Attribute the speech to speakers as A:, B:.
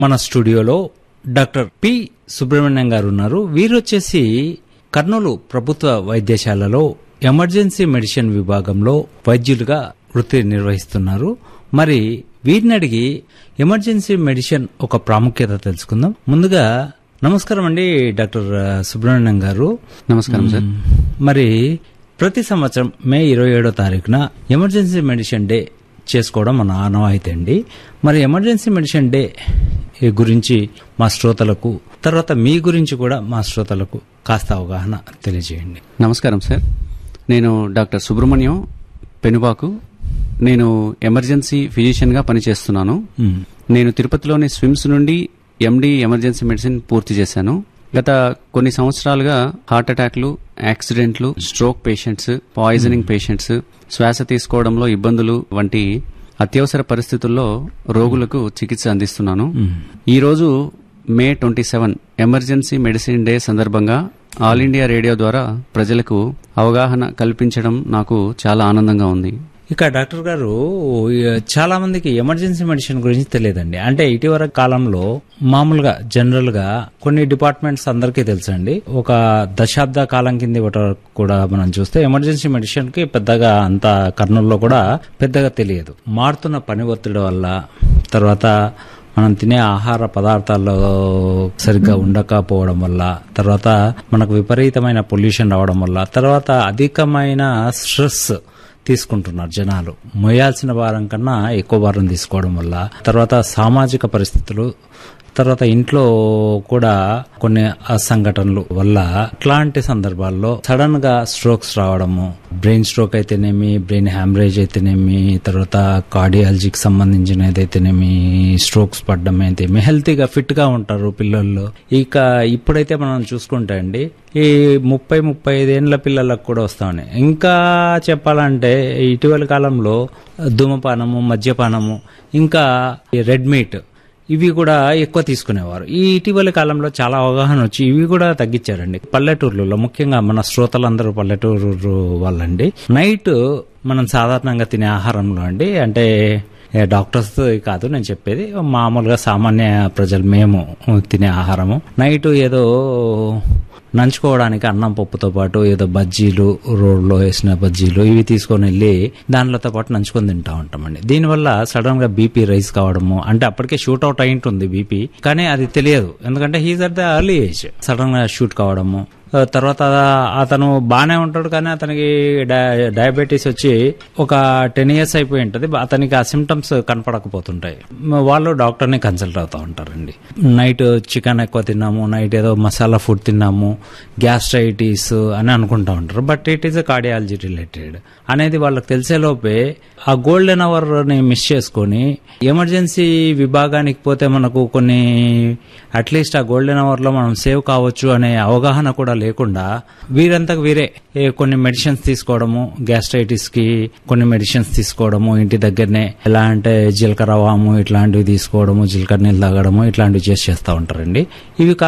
A: మన స్టూడియోలో doctor P Subrahmanyam గారు ఉన్నారు వీరు వచ్చేసి కర్నూలు ప్రభుత్వ వైద్యశాలలో ఎమర్జెన్సీ మెడిసిన్ విభాగంలో వైద్యులుగా వృత్తి నిర్వహిస్తున్నారు మరి వీరిని అడిగి ఎమర్జెన్సీ మెడిసిన్ ఒక ప్రాముఖ్యత తెలుసుకుందాం ముందుగా నమస్కారం అండి డాక్టర్ సుబ్రహ్మణ్యం గారు
B: నమస్కారం సార్
A: మరి ప్రతి సంవత్సరం మే ఇరవై ఏడో తారీఖున ఎమర్జెన్సీ మెడిసిన్ డే చేసుకోవడం మన ఆనవాయితీ అండి మరి ఎమర్జెన్సీ మెడిసిన్ డే గురించి మా శ్రోతలకు తర్వాత మీ గురించి కూడా మా శ్రోతలకు కాస్త అవగాహన తెలియజేయండి
B: నమస్కారం సార్ నేను డాక్టర్ సుబ్రహ్మణ్యం పెనుబాకు నేను ఎమర్జెన్సీ ఫిజిషియన్గా పనిచేస్తున్నాను
A: మ్,
B: నేను తిరుపతిలోని స్విమ్స్ నుండి ఎండి ఎమర్జెన్సీ మెడిసిన్ పూర్తి చేశాను గత కొన్ని సంవత్సరాలుగా హార్ట్ అటాక్లు యాక్సిడెంట్లు స్ట్రోక్ పేషెంట్స్ పాయిజనింగ్ పేషెంట్స్ శ్వాస తీసుకోవడంలో ఇబ్బందులు వంటి అత్యవసర పరిస్థితుల్లో రోగులకు చికిత్స అందిస్తున్నాను
A: మ్.
B: ఈ రోజు May twenty seven emergency medicine day సందర్భంగా ఆల్ ఇండియా రేడియో ద్వారా ప్రజలకు అవగాహన కల్పించడం నాకు చాలా ఆనందంగా ఉంది
A: ఇక డాక్టర్ గారు చాలా మందికి ఎమర్జెన్సీ మెడిసిన్ గురించి తెలియదండి అంటే ఇటీవల కాలంలో మామూలుగా జనరల్ గా కొన్ని డిపార్ట్మెంట్స్ అందరికీ తెలుసండి ఒక దశాబ్ద కాలం కింది వరకు కూడా మనం చూస్తే ఎమర్జెన్సీ మెడిసిన్ కి పెద్దగా అంత కర్నూలులో కూడా పెద్దగా తెలియదు మారుతున్న పని ఒత్తిడి వల్ల తర్వాత మనం తినే ఆహార పదార్థాల్లో సరిగ్గా ఉండకపోవడం వల్ల తర్వాత మనకు విపరీతమైన పొల్యూషన్ రావడం వల్ల తర్వాత అధికమైన స్ట్రెస్ తీసుకుంటున్నారు జనాలు మోయాల్సిన భారం కన్నా ఎక్కువ భారం తీసుకోవడం వల్ల తర్వాత సామాజిక పరిస్థితులు తర్వాత ఇంట్లో కూడా కొన్ని సంఘటనలు వల్ల ఇట్లాంటి సందర్భాల్లో సడన్ గా స్ట్రోక్స్ రావడము బ్రెయిన్ స్ట్రోక్ అయితేనేమి బ్రెయిన్ హ్యామరేజ్ అయితేనేమి తర్వాత కార్డియాలజీకి సంబంధించిన ఏదైతేనేమి స్ట్రోక్స్ పడడం అయితేమి హెల్తీగా ఫిట్ గా ఉంటారు పిల్లల్లో ఇక ఇప్పుడైతే మనం చూసుకుంటే అండి ఈ ముప్పై ముప్పై ఐదేళ్ల పిల్లలకు కూడా వస్తామని ఇంకా చెప్పాలంటే ఇటీవల కాలంలో ధూమపానము మద్యపానము ఇంకా ఈ రెడ్ మీట్ ఇవి కూడా ఎక్కువ తీసుకునేవారు ఈ ఇటీవల కాలంలో చాలా అవగాహన వచ్చి ఇవి కూడా తగ్గించారండి పల్లెటూర్లలో ముఖ్యంగా మన శ్రోతలందరూ పల్లెటూరు వాళ్ళండి నైట్ మనం సాధారణంగా తినే ఆహారంలో అండి అంటే ఏ డాక్టర్స్ కాదు నేను చెప్పేది మామూలుగా సామాన్య ప్రజలు మేము తినే ఆహారము నైట్ ఏదో నంచుకోవడానికి అన్నం పప్పుతో పాటు ఏదో బజ్జీలు రోడ్లో వేసిన బజ్జీలు ఇవి తీసుకొని వెళ్ళి దానిలతో పాటు నంచుకొని తింటా ఉంటామండి దీనివల్ల సడన్ గా బీపీ రైజ్ కావడము అంటే అప్పటికే షూట్ అవుట్ అయి ఉంటుంది బీపీ కానీ అది తెలియదు ఎందుకంటే he's at the early age sudden గా షూట్ కావడము ఆ తర్వాత అతను బాగానే ఉంటాడు కానీ అతనికి డయ- డయాబెటీస్ వచ్చి ఒక టెన్ ఇయర్స్ అయిపోయి ఉంటుంది అతనికి ఆ సిమ్టమ్స్ కనపడకపోతుంటాయి మ- వాళ్ళు డాక్టర్ని కన్సల్ట్ అవుతూ ఉంటారండి నైట్ చికెన్ ఎక్కువ తిన్నాము నైట్ ఏదో మసాలా ఫుడ్ తిన్నాము గ్యాస్ట్రైటిస్ అని అనుకుంటా ఉంటారు but it is cardiology related అనేది వాళ్ళకి తెలిసేలోపే ఆ గోల్డెన్ అవర్ ని మిస్ చేసుకొని ఎమర్జెన్సీ విభాగానికి పోతే మనకు కొన్ని అట్లీస్ట్ ఆ గోల్డెన్ అవర్ లో మనం సేవ్ కావచ్చు అనే అవగాహన కూడా లేకుండా వీరంతకు వీరే ఏ కొన్ని మెడిసిన్స్ తీసుకోవడము గ్యాస్ట్రైటిస్ కి కొన్ని మెడిసిన్స్ తీసుకోవడము ఇంటి దగ్గరనే ఎలా అంటే జీలకర్ర వాము ఇట్లాంటివి తీసుకోవడము జీలకర్ర నీళ్ళు తాగడము ఇట్లాంటివి చేసి చేస్తూ ఉంటారండి ఇవి కా